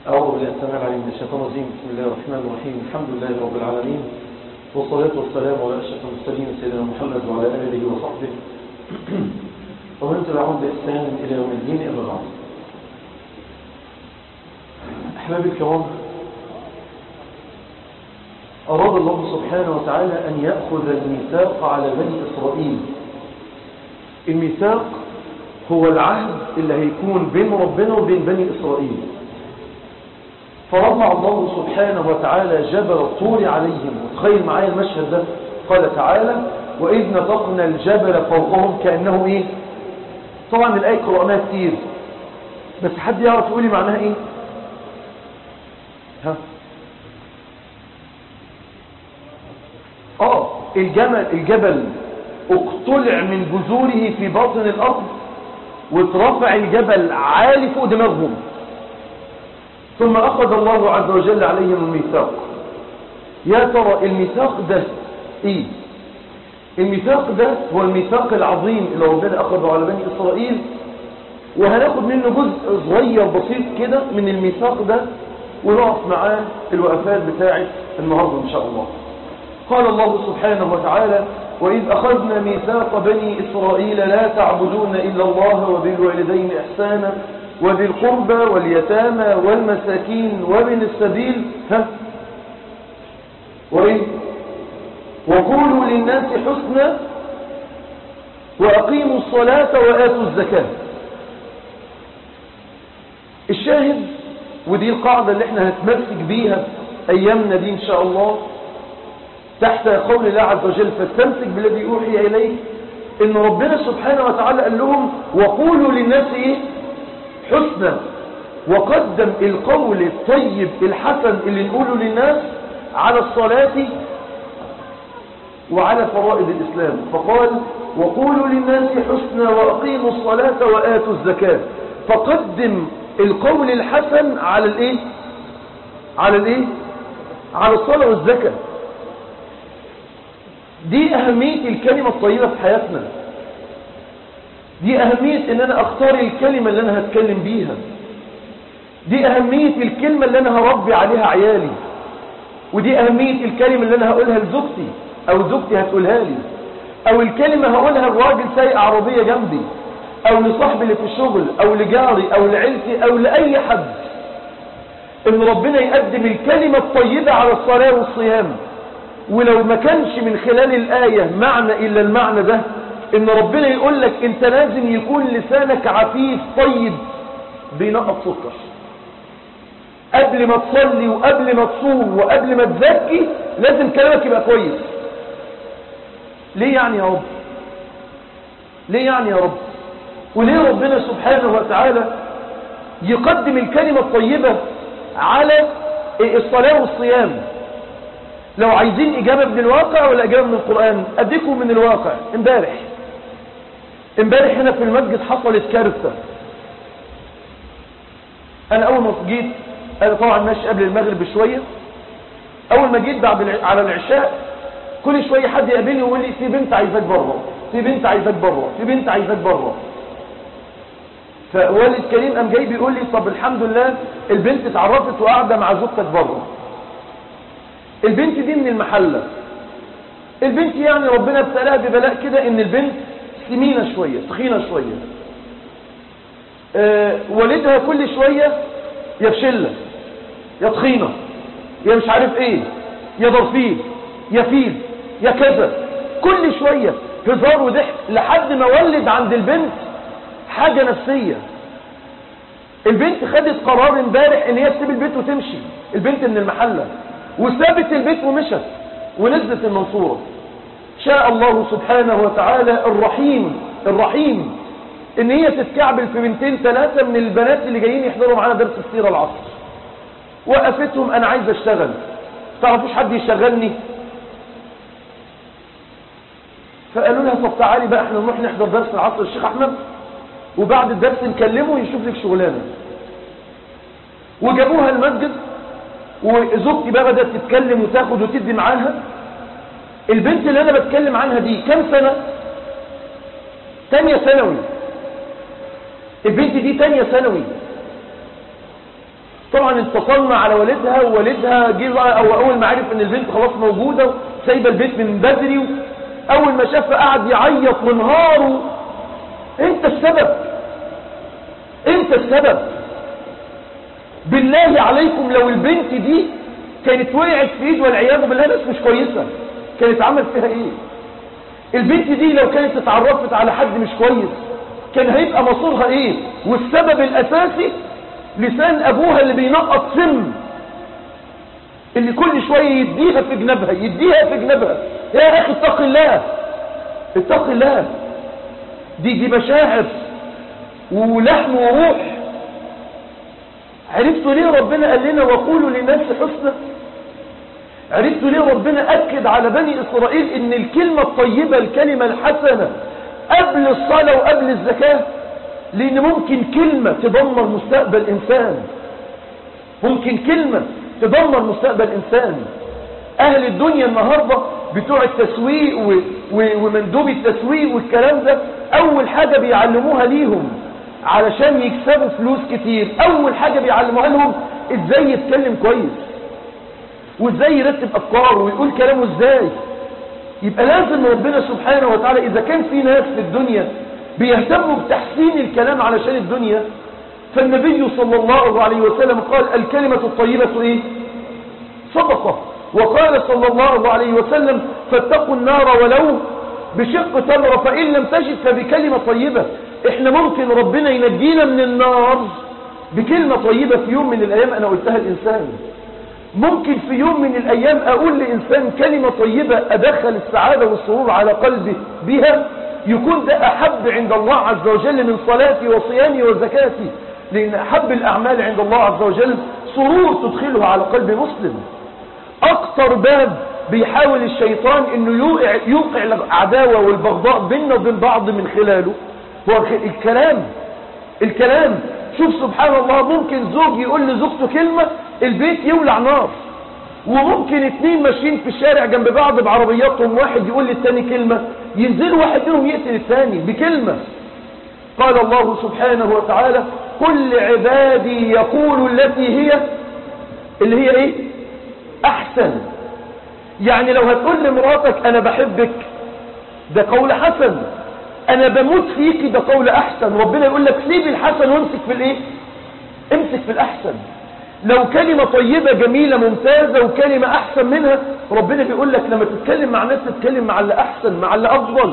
أعوذ بالله السميع العليم من الشيطان الرجيم بسم الله الرحمن الرحيم الحمد لله رب العالمين والصلاة والسلام على أشرف المرسلين سيدنا محمد وعلى آله وصحبه ومن تبعهم بإحسان إلى يوم الدين أما بعد أحبابي الكرام أراد الله سبحانه وتعالى أن يأخذ الميثاق على بني إسرائيل الميثاق هو العهد اللي هيكون بين ربنا وبين بني إسرائيل فرفع الله سبحانه وتعالى جبل الطور عليهم وتخيل معايا المشهد ده قال تعالى وإذ نطقنا الجبل فوقهم كأنه إيه طبعا الآية قرأناها كتير بس حد يعرف يقول لي معناها إيه ها آه الجمل الجبل اقتلع من جذوره في باطن الأرض واترفع الجبل عالي فوق دماغهم ثم أخذ الله عز وجل عليهم الميثاق يا ترى الميثاق ده إيه الميثاق ده هو الميثاق العظيم اللي ربنا أخذه على بني إسرائيل وهناخد منه جزء صغير بسيط كده من الميثاق ده ونقف معاه الوقفات بتاعة النهاردة إن شاء الله قال الله سبحانه وتعالى وإذ أخذنا ميثاق بني إسرائيل لا تعبدون إلا الله وبالوالدين إحسانا وذي القربى واليتامى والمساكين وابن السبيل ها وإيه وقولوا للناس حسنا وأقيموا الصلاة وآتوا الزكاة الشاهد ودي القاعدة اللي احنا هنتمسك بيها أيامنا دي إن شاء الله تحت قول الله عز وجل فاستمسك بالذي أوحي إليك إن ربنا سبحانه وتعالى قال لهم وقولوا للناس إيه حسنا وقدم القول الطيب الحسن اللي نقوله للناس على الصلاة وعلى فرائض الإسلام فقال وقولوا للناس حسنا وأقيموا الصلاة وآتوا الزكاة فقدم القول الحسن على الايه على الايه على الصلاة والزكاة دي أهمية الكلمة الطيبة في حياتنا دي أهمية ان انا اختار الكلمة اللي انا هتكلم بيها دي أهمية الكلمة اللي انا هربي عليها عيالي ودي أهمية الكلمة اللي انا هقولها لزوجتي او زوجتي هتقولها لي او الكلمة هقولها الراجل سايق عربية جنبي او لصاحبي اللي في الشغل او لجاري او لعيلتي او لأي حد ان ربنا يقدم الكلمة الطيبة على الصلاة والصيام ولو ما كانش من خلال الآية معنى إلا المعنى ده ان ربنا يقول لك انت لازم يكون لسانك عفيف طيب بينقط سكر قبل ما تصلي وقبل ما تصوم وقبل ما تزكي لازم كلامك يبقى كويس ليه يعني يا رب ليه يعني يا رب وليه ربنا سبحانه وتعالى يقدم الكلمة الطيبة على الصلاة والصيام لو عايزين إجابة من الواقع ولا إجابة من القرآن أديكم من الواقع امبارح امبارح هنا في المسجد حصلت كارثة أنا أول ما جيت أنا طبعا ماشي قبل المغرب بشوية أول ما جيت بعد على العشاء كل شوية حد يقابلني ويقول لي في بنت عايزاك بره في بنت عايزاك بره في بنت عايزاك بره فوالد كريم قام جاي بيقول لي طب الحمد لله البنت اتعرفت وقاعده مع زوجتك بره البنت دي من المحله البنت يعني ربنا ابتلاها ببلاء كده ان البنت سمينه شويه تخينه شويه أه والدها كل شويه يا بشله يا تخينه يا مش عارف ايه يا ضرفيل يا فيل يا كذا كل شويه هزار وضحك لحد ما ولد عند البنت حاجة نفسية البنت خدت قرار امبارح ان هي تسيب البيت وتمشي البنت من المحلة وسابت البيت ومشت ونزلت المنصورة شاء الله سبحانه وتعالى الرحيم الرحيم ان هي تتكعبل في بنتين ثلاثة من البنات اللي جايين يحضروا معانا درس السيرة العصر وقفتهم انا عايز اشتغل تعرفوش حد يشغلني فقالوا لها طب تعالي بقى احنا نروح نحضر درس العصر الشيخ احمد وبعد الدرس نكلمه يشوف لك شغلانه وجابوها المسجد وزوجتي بقى بدات تتكلم وتاخد وتدي معاها البنت اللي انا بتكلم عنها دي كام سنه تانية ثانوي البنت دي تانية ثانوي طبعا اتصلنا على والدها ووالدها جه بقى او اول ما عرف ان البنت خلاص موجودة سايبه البيت من بدري اول ما شافها قعد يعيط وانهار انت السبب انت السبب بالله عليكم لو البنت دي كانت وقعت في ايد والعياذ بالله ناس مش كويسة كانت عمل فيها ايه البنت دي لو كانت اتعرفت على حد مش كويس كان هيبقى مصيرها ايه والسبب الاساسي لسان ابوها اللي بينقط سم اللي كل شوية يديها في جنبها يديها في جنبها يا اخي اتق الله اتق الله دي دي مشاعر ولحم وروح عرفتوا ليه ربنا قال لنا وقولوا للناس حسنا عرفتوا ليه ربنا أكد على بني إسرائيل إن الكلمة الطيبة الكلمة الحسنة قبل الصلاة وقبل الزكاة لأن ممكن كلمة تدمر مستقبل إنسان ممكن كلمة تدمر مستقبل إنسان أهل الدنيا النهاردة بتوع التسويق و... و... ومندوب التسويق والكلام ده أول حاجة بيعلموها ليهم علشان يكسبوا فلوس كتير أول حاجة بيعلموها لهم إزاي يتكلم كويس وإزاي يرتب أفكاره ويقول كلامه إزاي يبقى لازم ربنا سبحانه وتعالى إذا كان في ناس في الدنيا بيهتموا بتحسين الكلام علشان الدنيا فالنبي صلى الله عليه وسلم قال الكلمة الطيبة إيه صدقة وقال صلى الله عليه وسلم فاتقوا النار ولو بشق تمرة فإن لم تجد فبكلمة طيبة احنا ممكن ربنا ينجينا من النار بكلمة طيبة في يوم من الأيام أنا قلتها الإنسان ممكن في يوم من الأيام أقول لإنسان كلمة طيبة أدخل السعادة والسرور على قلبه بها يكون ده أحب عند الله عز وجل من صلاتي وصيامي وزكاتي لأن أحب الأعمال عند الله عز وجل سرور تدخله على قلب مسلم أكتر باب بيحاول الشيطان أنه يوقع, يوقع العداوة والبغضاء بيننا وبين بعض من خلاله هو الكلام الكلام شوف سبحان الله ممكن زوج يقول لزوجته كلمة البيت يولع نار وممكن اتنين ماشيين في الشارع جنب بعض بعربياتهم واحد يقول للتاني كلمة ينزل واحد منهم يقتل الثاني بكلمة قال الله سبحانه وتعالى كل عبادي يقول التي هي اللي هي ايه احسن يعني لو هتقول لمراتك انا بحبك ده قول حسن انا بموت فيك ده قول احسن ربنا يقول لك سيب الحسن وامسك في الايه امسك في الاحسن لو كلمة طيبة جميلة ممتازة وكلمة احسن منها ربنا بيقول لك لما تتكلم مع الناس تتكلم مع اللي احسن مع اللي افضل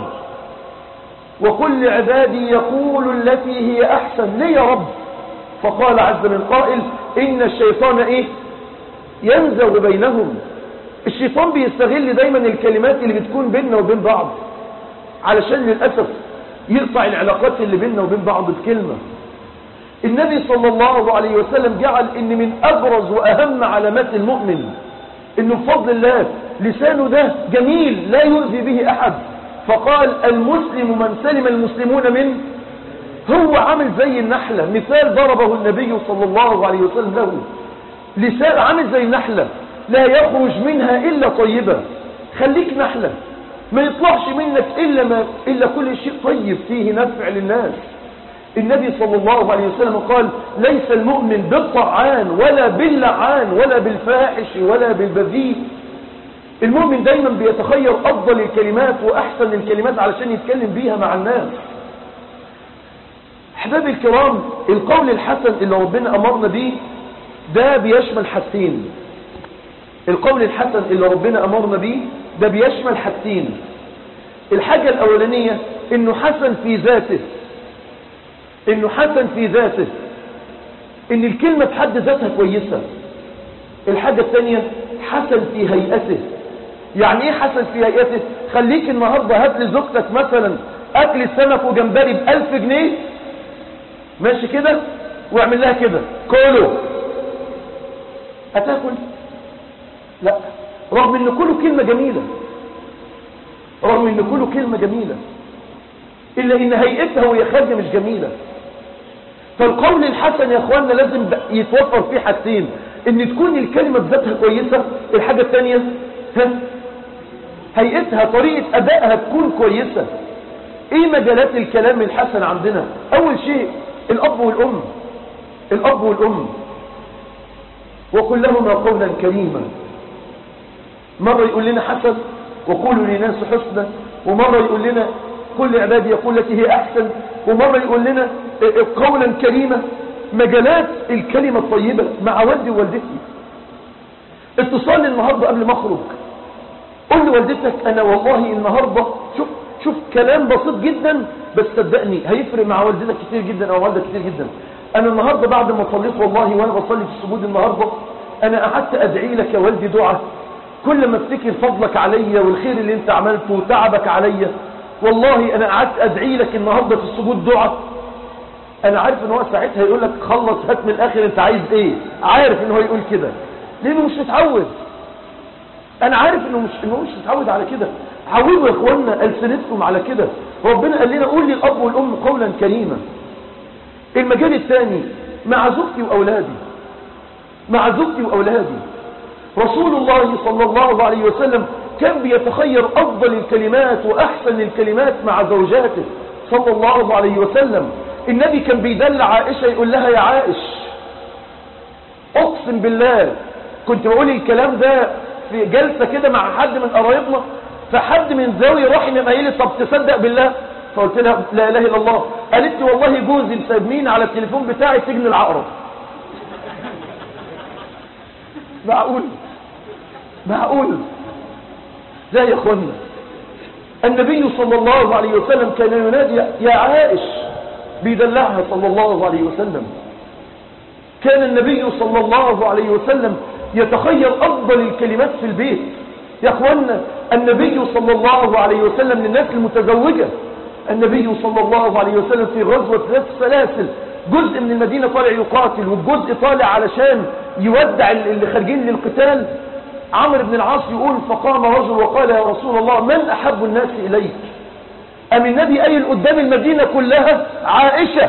وكل عبادي يقول التي هي احسن ليه يا رب فقال عز من قائل ان الشيطان ايه ينزغ بينهم الشيطان بيستغل دايما الكلمات اللي بتكون بيننا وبين بعض علشان للأسف يقطع العلاقات اللي بيننا وبين بعض بكلمة النبي صلى الله عليه وسلم جعل ان من ابرز واهم علامات المؤمن انه بفضل الله لسانه ده جميل لا يؤذي به احد فقال المسلم من سلم المسلمون منه هو عامل زي النحلة مثال ضربه النبي صلى الله عليه وسلم له لسان عامل زي النحلة لا يخرج منها إلا طيبة خليك نحلة ما يطلعش منك إلا, ما إلا كل شيء طيب فيه نفع للناس النبي صلى الله عليه وسلم قال ليس المؤمن بالطعان ولا باللعان ولا بالفاحش ولا بالبذيء المؤمن دايما بيتخير أفضل الكلمات وأحسن الكلمات علشان يتكلم بيها مع الناس أحبابي الكرام القول الحسن اللي ربنا أمرنا به ده بيشمل حاجتين القول الحسن اللي ربنا أمرنا به ده بيشمل حاجتين الحاجة الأولانية إنه حسن في ذاته إنه حسن في ذاته إن الكلمة بحد ذاتها كويسة الحاجة الثانية حسن في هيئته يعني إيه حسن في هيئته خليك النهاردة هات لزوجتك مثلا أكل السمك وجمبري بألف جنيه ماشي كده واعمل لها كده كله هتاكل لا رغم ان كله كلمة جميلة رغم ان كله كلمة جميلة الا ان هيئتها وهي خارجة مش جميلة فالقول الحسن يا اخواننا لازم يتوفر فيه حاجتين ان تكون الكلمة بذاتها كويسة الحاجة الثانية ها هيئتها طريقة ادائها تكون كويسة ايه مجالات الكلام الحسن عندنا اول شيء الاب والام الاب والام وقل لهما قولا كريما مرة يقول لنا حسن وقولوا للناس حسنا ومرة يقول لنا كل عبادي يقول التي هي أحسن ومرة يقول لنا قولا كريما مجالات الكلمة الطيبة مع والدي ووالدتي اتصال النهاردة قبل ما اخرج قل لوالدتك انا والله النهاردة شوف شوف كلام بسيط جدا بس صدقني هيفرق مع والدتك كتير جدا او والدك كتير جدا انا النهاردة بعد ما صليت والله وانا بصلي في السجود النهاردة انا قعدت ادعي لك يا والدي دعاء كل ما افتكر فضلك عليا والخير اللي انت عملته وتعبك عليا والله انا قعدت ادعي لك النهاردة في السجود دعاء انا عارف ان هو ساعتها يقول لك خلص هات من الاخر انت عايز ايه عارف ان هو يقول كده لانه مش متعود انا عارف انه مش انه مش متعود على كده عودوا يا اخوانا السنتكم على كده ربنا قال لنا قول للاب والام قولا كريما المجال الثاني مع زوجتي واولادي مع زوجتي واولادي رسول الله صلى الله عليه وسلم كان بيتخير افضل الكلمات واحسن الكلمات مع زوجاته صلى الله عليه وسلم النبي كان بيدل عائشة يقول لها يا عائش اقسم بالله كنت بقول الكلام ده في جلسة كده مع حد من قرايبنا فحد من زاوية راح قايل لي طب تصدق بالله فقلت لها لا اله الا الله قالت لي والله جوزي مسمين على التليفون بتاعي سجن العقرب معقول معقول لا يا اخوانا النبي صلى الله عليه وسلم كان ينادي يا عائش بيدلعها صلى الله عليه وسلم كان النبي صلى الله عليه وسلم يتخير أفضل الكلمات في البيت يا أخوانا النبي صلى الله عليه وسلم للناس المتزوجة النبي صلى الله عليه وسلم في غزوة ثلاث سلاسل جزء من المدينة طالع يقاتل والجزء طالع علشان يودع اللي خارجين للقتال عمرو بن العاص يقول فقام رجل وقال يا رسول الله من أحب الناس إليك أم النبي قايل قدام المدينة كلها عائشة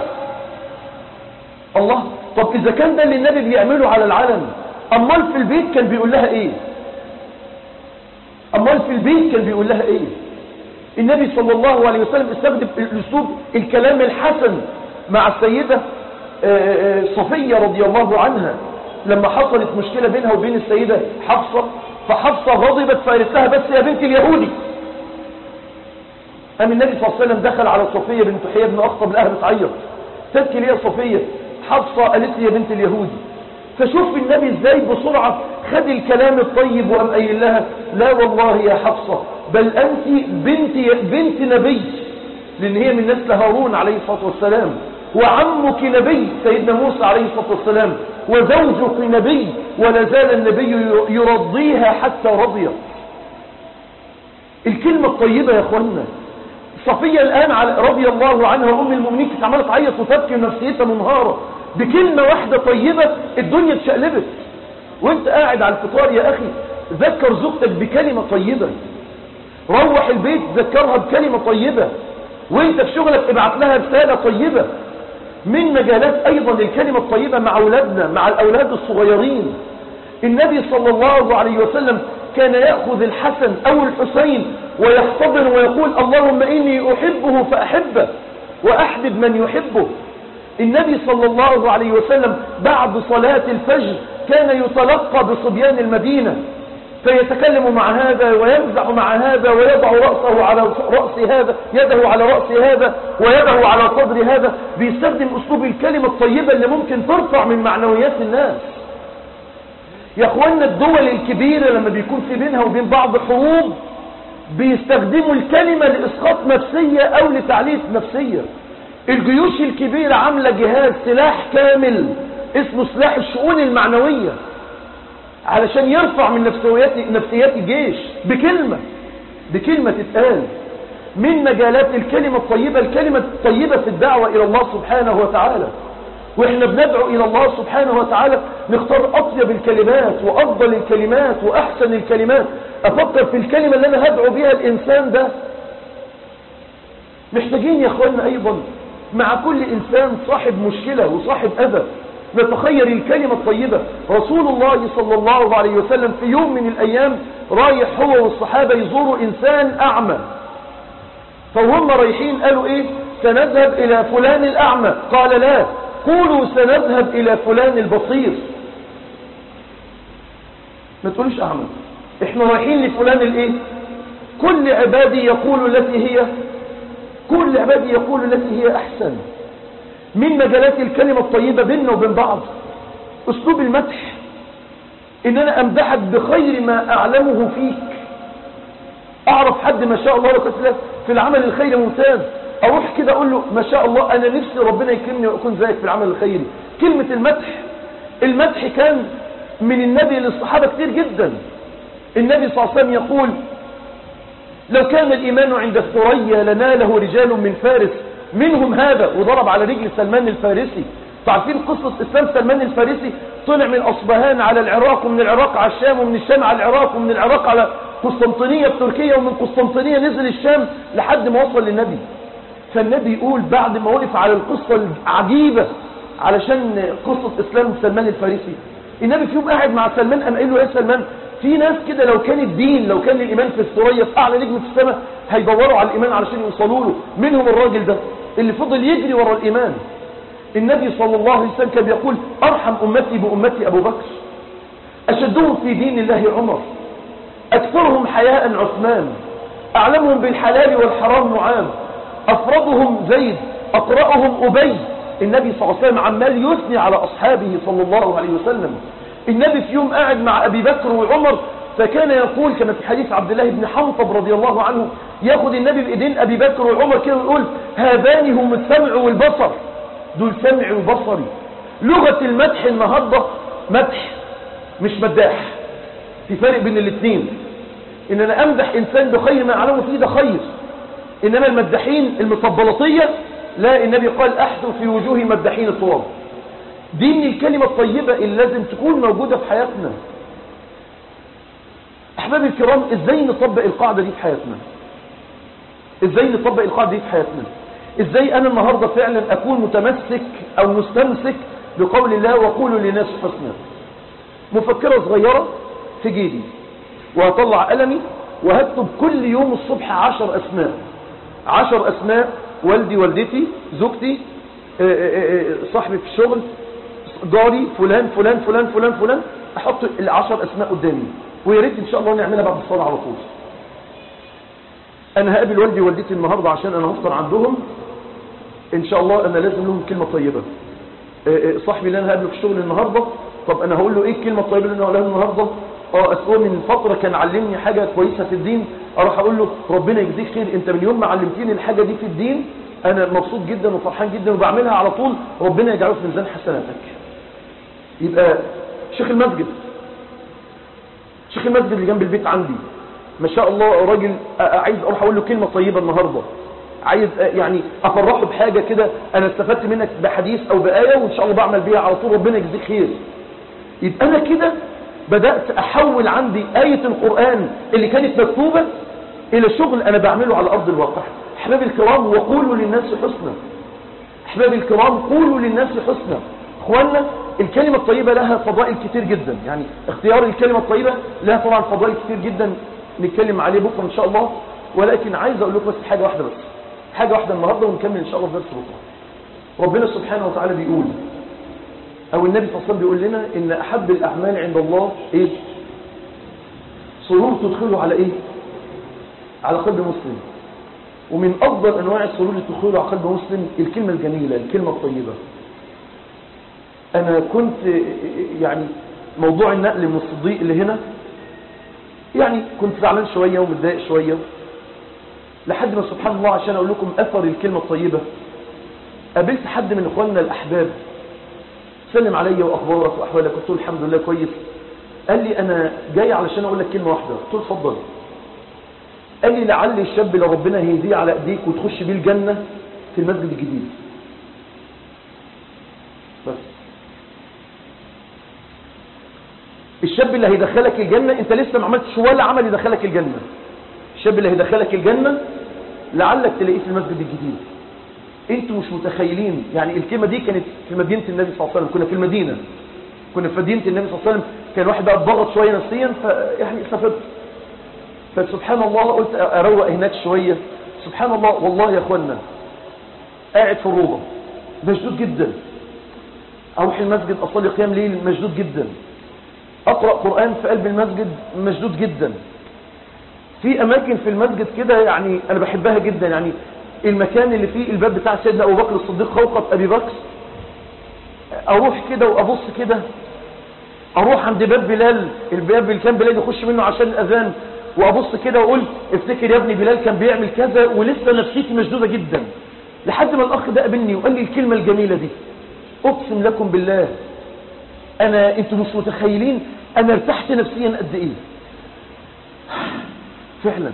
الله طب إذا كان ده اللي النبي بيعمله على العلم أمال في البيت كان بيقول لها إيه أمال في البيت كان بيقول لها إيه النبي صلى الله عليه وسلم استخدم الأسلوب الكلام الحسن مع السيدة صفية رضي الله عنها لما حصلت مشكلة بينها وبين السيدة حفصة فحفصة غضبت فقالت لها بس يا بنت اليهودي قام النبي صلى الله عليه وسلم دخل على صفية بنت حيي بن أخطب لها بتعيط تبكي ليه يا صفية حفصة قالت لي يا بنت اليهودي فشوف النبي ازاي بسرعة خد الكلام الطيب وقام قايل لها لا والله يا حفصة بل أنت بنت, بنت نبي لأن هي من نسل هارون عليه الصلاة والسلام وعمك نبي سيدنا موسى عليه الصلاة والسلام وزوجك نبي ولا زال النبي يرضيها حتى رضيت الكلمة الطيبة يا اخوانا صفية الآن على رضي الله عنها أم المؤمنين كانت عمالة تعيط وتبكي ونفسيتها منهارة بكلمة واحدة طيبة الدنيا اتشقلبت وانت قاعد على الفطار يا أخي ذكر زوجتك بكلمة طيبة روح البيت ذكرها بكلمة طيبة وانت في شغلك ابعت لها رسالة طيبة من مجالات أيضا الكلمة الطيبة مع أولادنا مع الأولاد الصغيرين النبي صلى الله عليه وسلم كان يأخذ الحسن أو الحسين ويحتضن ويقول اللهم إني أحبه فأحبه وأحبب من يحبه النبي صلى الله عليه وسلم بعد صلاة الفجر كان يتلقى بصبيان المدينة فيتكلم مع هذا ويمزح مع هذا ويضع رأسه على رأس هذا يده على رأس هذا ويده على صدر هذا بيستخدم أسلوب الكلمة الطيبة اللي ممكن ترفع من معنويات الناس يا اخوانا الدول الكبيرة لما بيكون في بينها وبين بعض حروب بيستخدموا الكلمة لإسقاط نفسية أو لتعليف نفسية الجيوش الكبيرة عاملة جهاز سلاح كامل اسمه سلاح الشؤون المعنوية علشان يرفع من نفسيات نفسيات الجيش بكلمة بكلمة تتقال من مجالات الكلمة الطيبة الكلمة الطيبة في الدعوة إلى الله سبحانه وتعالى واحنا بندعو الى الله سبحانه وتعالى نختار اطيب الكلمات وافضل الكلمات واحسن الكلمات افكر في الكلمة اللي انا هدعو بيها الانسان ده محتاجين يا اخوانا ايضا مع كل انسان صاحب مشكلة وصاحب اذى نتخير الكلمة الطيبة رسول الله صلى الله عليه وسلم في يوم من الايام رايح هو والصحابة يزوروا انسان اعمى فهم رايحين قالوا ايه سنذهب الى فلان الاعمى قال لا قولوا سنذهب إلى فلان البصير ما تقولوش اعمل احنا رايحين لفلان الايه كل عبادي يقول التي هي كل عبادي يقول التي هي احسن من مجالات الكلمة الطيبة بيننا وبين بعض اسلوب المدح ان انا امدحك بخير ما اعلمه فيك اعرف حد ما شاء الله وكسله في العمل الخيري ممتاز اروح كده اقول له ما شاء الله انا نفسي ربنا يكرمني واكون زيك في العمل الخيري كلمة المدح المدح كان من النبي للصحابة كتير جدا النبي صلى الله عليه وسلم يقول لو كان الإيمان عند الثريا لناله رجال من فارس منهم هذا وضرب على رجل سلمان الفارسي تعرفين قصة إسلام سلمان الفارسي طلع من أصبهان على العراق ومن العراق على الشام ومن الشام على العراق ومن العراق على قسطنطينية في تركيا ومن قسطنطينية نزل الشام لحد ما وصل للنبي فالنبي يقول بعد ما وقف على القصة العجيبة علشان قصة إسلام سلمان الفارسي النبي في يوم قاعد مع سلمان قام قال له يا سلمان في ناس كده لو كان الدين لو كان الإيمان في الثريا في أعلى نجم في السماء هيدوروا على الإيمان علشان يوصلوا له منهم الراجل ده اللي فضل يجري ورا الإيمان النبي صلى الله عليه وسلم كان يقول أرحم أمتي بأمتي أبو بكر أشدهم في دين الله عمر أكثرهم حياء عثمان أعلمهم بالحلال والحرام معاذ أفرضهم زيد أقرأهم أبي النبي صلى الله عليه وسلم عمال يثني على أصحابه صلى الله عليه وسلم النبي في يوم قاعد مع أبي بكر وعمر فكان يقول كما في حديث عبد الله بن حنطب رضي الله عنه ياخذ النبي بإيدين أبي بكر وعمر كده ويقول هذان هم السمع والبصر دول سمع وبصري لغة المدح النهاردة مدح مش مداح في فرق بين الاثنين ان انا امدح انسان بخير ما اعلمه فيه ده خير انما المدحين المطبلطية لا النبي قال احثوا في وجوه مدحين الطواب دي من الكلمة الطيبة اللي لازم تكون موجودة في حياتنا احبابي الكرام ازاي نطبق القاعدة دي في حياتنا ازاي نطبق القاعدة دي في حياتنا ازاي انا النهاردة فعلا اكون متمسك او مستمسك بقول الله وقولوا للناس حسنا مفكرة صغيرة في جيبي وهطلع قلمي وهكتب كل يوم الصبح عشر اسماء عشر اسماء والدي والدتي زوجتي صاحبي في الشغل جاري فلان فلان فلان فلان فلان احط العشر اسماء قدامي ويا ريت ان شاء الله نعملها بعد الصلاه على طول انا هقابل والدي ووالدتي النهارده عشان انا هفطر عندهم ان شاء الله انا لازم لهم كلمه طيبه صاحبي اللي انا هقابله في الشغل النهارده طب انا هقول له ايه الكلمه الطيبه اللي انا هقولها له النهارده اه اسوه من فتره كان علمني حاجه كويسه في الدين اروح اقول له ربنا يجزيك خير انت من يوم ما علمتني الحاجه دي في الدين انا مبسوط جدا وفرحان جدا وبعملها على طول ربنا يجعله في ميزان حسناتك يبقى شيخ المسجد شيخ المسجد اللي جنب البيت عندي ما شاء الله راجل عايز اروح اقول له كلمه طيبه النهارده عايز يعني افرحه بحاجه كده انا استفدت منك بحديث او بايه وان شاء الله بعمل بيها على طول ربنا يجزيك خير يبقى انا كده بدات احول عندي ايه القران اللي كانت مكتوبه الى شغل انا بعمله على ارض الواقع احبابي الكرام وقولوا للناس حسنا احبابي الكرام قولوا للناس حسنا اخوانا الكلمة الطيبة لها فضائل كتير جدا يعني اختيار الكلمة الطيبة لها طبعا فضائل كتير جدا نتكلم عليه بكرة ان شاء الله ولكن عايز اقول لكم بس حاجة واحدة بس حاجة واحدة النهاردة ونكمل ان شاء الله في درس بكرة ربنا سبحانه وتعالى بيقول او النبي صلى الله عليه وسلم بيقول لنا ان احب الاعمال عند الله ايه سرور تدخله على ايه على قلب مسلم ومن افضل انواع السرور اللي تدخله على قلب مسلم الكلمة الجميلة الكلمة الطيبة انا كنت يعني موضوع النقل من الصديق اللي هنا يعني كنت زعلان شوية ومتضايق شوية لحد ما سبحان الله عشان اقول لكم اثر الكلمة الطيبة قابلت حد من اخواننا الاحباب سلم عليا واخبارك واحوالك قلت له الحمد لله كويس قال لي انا جاي علشان اقول لك كلمة واحدة قلت له اتفضل قال لي لعل الشاب اللي ربنا هيهديه على ايديك وتخش بيه الجنة في المسجد الجديد بس الشاب اللي هيدخلك الجنة انت لسه ما عملتش ولا عمل يدخلك الجنة الشاب اللي هيدخلك الجنة لعلك تلاقيه في المسجد الجديد انتوا مش متخيلين يعني الكلمة دي كانت في مدينة النبي صلى الله عليه وسلم كنا في المدينة كنا في مدينة النبي صلى الله عليه وسلم كان واحد بقى اتضغط شوية نفسيا فيعني استفدت فسبحان الله قلت اروق هناك شوية سبحان الله والله يا اخوانا قاعد في الروضة مشدود جدا اروح المسجد اصلي قيام ليل مشدود جدا أقرأ قرآن في قلب المسجد مشدود جدا في أماكن في المسجد كده يعني أنا بحبها جدا يعني المكان اللي فيه الباب بتاع سيدنا أبو بكر الصديق خوقة أبي بكر أروح كده وأبص كده أروح عند باب بلال الباب اللي كان بلال يخش منه عشان الأذان وأبص كده وأقول افتكر يا ابني بلال كان بيعمل كذا ولسه نفسيتي مشدودة جدا لحد ما الأخ ده قابلني وقال لي الكلمة الجميلة دي أقسم لكم بالله أنا أنتم مش متخيلين أنا ارتحت نفسيا قد إيه فعلا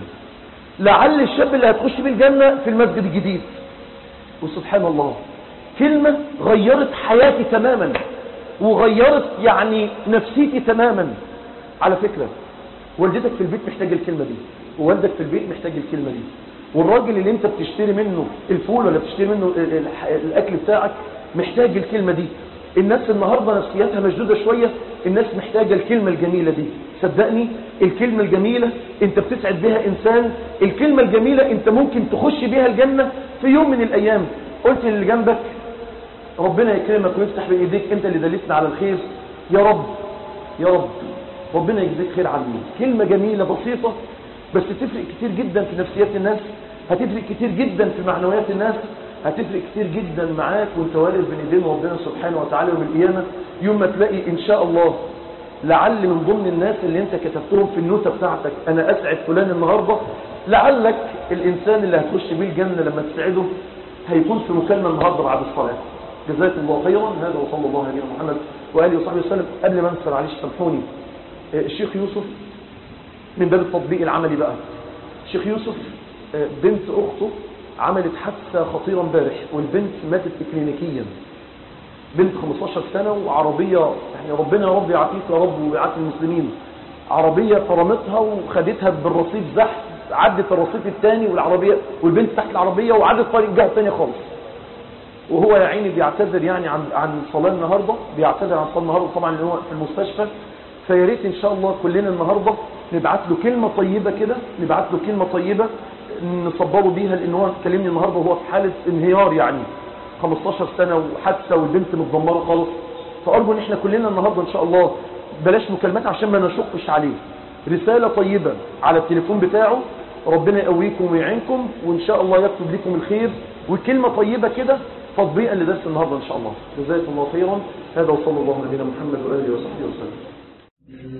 لعل الشاب اللي هتخش بيه الجنة في المسجد الجديد وسبحان الله كلمة غيرت حياتي تماما وغيرت يعني نفسيتي تماما على فكرة والدتك في البيت محتاج الكلمة دي ووالدك في البيت محتاج الكلمة دي والراجل اللي انت بتشتري منه الفول ولا بتشتري منه الاكل بتاعك محتاج الكلمة دي الناس النهاردة نفسياتها مشدودة شوية الناس محتاجة الكلمة الجميلة دي صدقني الكلمة الجميلة انت بتسعد بها انسان الكلمة الجميلة انت ممكن تخش بها الجنة في يوم من الايام قلت للي جنبك ربنا يكرمك ويفتح بين ايديك انت اللي دلتنا على الخير يا رب يا رب ربنا يجزيك خير عني كلمة جميلة بسيطة بس تفرق كتير جدا في نفسيات الناس هتفرق كتير جدا في معنويات الناس هتفرق كتير جدا معاك وانت واقف بين ايدين ربنا سبحانه وتعالى يوم القيامة يوم ما تلاقي ان شاء الله لعل من ضمن الناس اللي انت كتبتهم في النوتة بتاعتك انا اسعد فلان النهاردة لعلك الانسان اللي هتخش بيه الجنة لما تسعده هيكون في مكالمة النهاردة بعد الصلاة جزاكم الله خيرا هذا وصلى الله عليه محمد وآله وصحبه وسلم قبل ما انسى معلش سامحوني الشيخ يوسف من باب التطبيق العملي بقى الشيخ يوسف بنت أخته عملت حادثة خطيرة امبارح والبنت ماتت إكلينيكيا بنت 15 سنة وعربية يعني ربنا يا رب يعافيك يا رب ويعافي المسلمين عربية فرمتها وخدتها بالرصيف زحف عدت الرصيف الثاني والعربية والبنت تحت العربية وعدت طريق الجهة الثانية خالص وهو يا عيني بيعتذر يعني عن عن صلاة النهاردة بيعتذر عن صلاة النهاردة طبعا اللي هو في المستشفى فيا ريت ان شاء الله كلنا النهاردة نبعت له كلمة طيبة كده نبعت له كلمة طيبة نصبره بيها لان هو كلمني النهاردة وهو في حالة انهيار يعني 15 سنة وحادثة والبنت متدمرة خالص فأرجو ان احنا كلنا النهاردة ان شاء الله بلاش مكالمات عشان ما نشقش عليه رسالة طيبة على التليفون بتاعه ربنا يقويكم ويعينكم وان شاء الله يكتب لكم الخير وكلمة طيبة كده تطبيقا لدرس النهاردة ان شاء الله جزاكم الله خيرا هذا وصلى الله على نبينا محمد وآله وصحبه وسلم